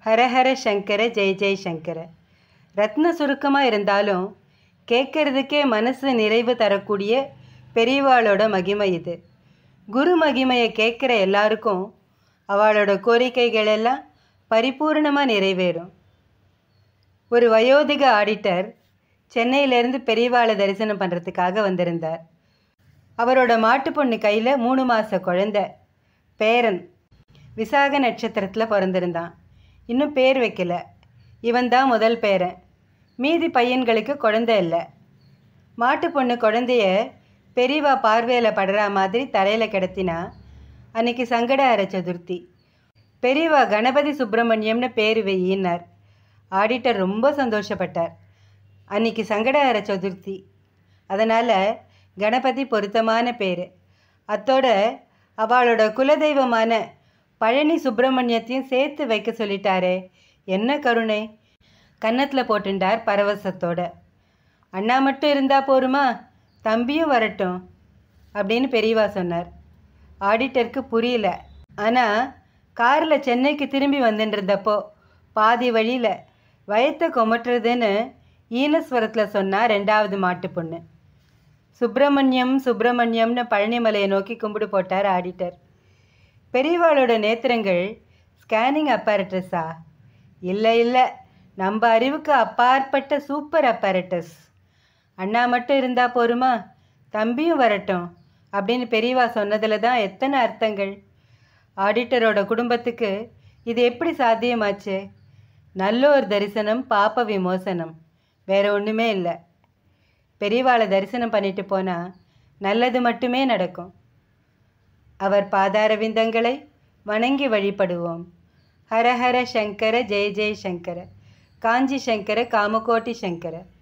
ஹரஹர சங்கர ஜெய் ஜெய் சங்கர ரத்ன சுருக்கமாக இருந்தாலும் கேட்கறதுக்கே மனசு நிறைவு தரக்கூடிய பெரியவாளோட மகிமை இது குரு மகிமையை கேட்குற எல்லாருக்கும் அவளோட கோரிக்கைகள் எல்லாம் பரிபூர்ணமாக நிறைவேறும் ஒரு வயோதிக ஆடிட்டர் சென்னையிலேருந்து பெரியவாளை தரிசனம் பண்ணுறதுக்காக வந்திருந்தார் அவரோட மாட்டு பொண்ணு கையில் மூணு மாத குழந்த பேரன் விசாக நட்சத்திரத்தில் பிறந்திருந்தான் இன்னும் பேர் வைக்கல இவன் தான் முதல் பேரன் மீதி பையன்களுக்கு குழந்தை இல்லை மாட்டு பொண்ணு குழந்தைய பெரியவா பார்வையில் படுற மாதிரி தலையில் கிடத்தினா அன்னைக்கு சங்கடஹர சதுர்த்தி பெரியவா கணபதி சுப்பிரமணியம்னு பேர் வெயின்னார் ஆடிட்டர் ரொம்ப சந்தோஷப்பட்டார் அன்னைக்கு சங்கடஹர சதுர்த்தி அதனால் கணபதி பொருத்தமான பேர் அத்தோட அவளோட குலதெய்வமான பழனி சுப்பிரமணியத்தையும் சேர்த்து வைக்க சொல்லிட்டாரே என்ன கருணை கன்னத்தில் போட்டுண்டார் பரவசத்தோட அண்ணா மட்டும் இருந்தால் போருமா தம்பியும் வரட்டும் அப்படின்னு பெரியவா சொன்னார் ஆடிட்டருக்கு புரியல ஆனால் காரில் சென்னைக்கு திரும்பி வந்துட்டு பாதி வழியில் வயத்தை கொமட்டுறதுன்னு ஈனஸ்வரத்தில் சொன்னா ரெண்டாவது மாட்டு பொண்ணு சுப்பிரமணியம் சுப்பிரமணியம்னு பழனிமலையை நோக்கி கும்பிடு போட்டார் ஆடிட்டர் பெரியவாளோட நேத்திரங்கள் ஸ்கேனிங் அப்பாரட்டஸா இல்லை இல்லை நம்ம அறிவுக்கு அப்பாற்பட்ட சூப்பர் அப்பாரட்டஸ் அண்ணா மட்டும் இருந்தால் போருமா தம்பியும் வரட்டும் அப்படின்னு பெரியவா சொன்னதில் தான் எத்தனை அர்த்தங்கள் ஆடிட்டரோட குடும்பத்துக்கு இது எப்படி சாத்தியமாச்சு நல்லோர் தரிசனம் பாப்ப விமோசனம் வேற ஒன்றுமே இல்லை பெரியவாளை தரிசனம் பண்ணிட்டு போனால் நல்லது மட்டுமே நடக்கும் அவர் பாதார விந்தங்களை வணங்கி வழிபடுவோம் ஹரஹர சங்கர ஜெய ஜெய சங்கர காஞ்சி சங்கர காமகோட்டி சங்கர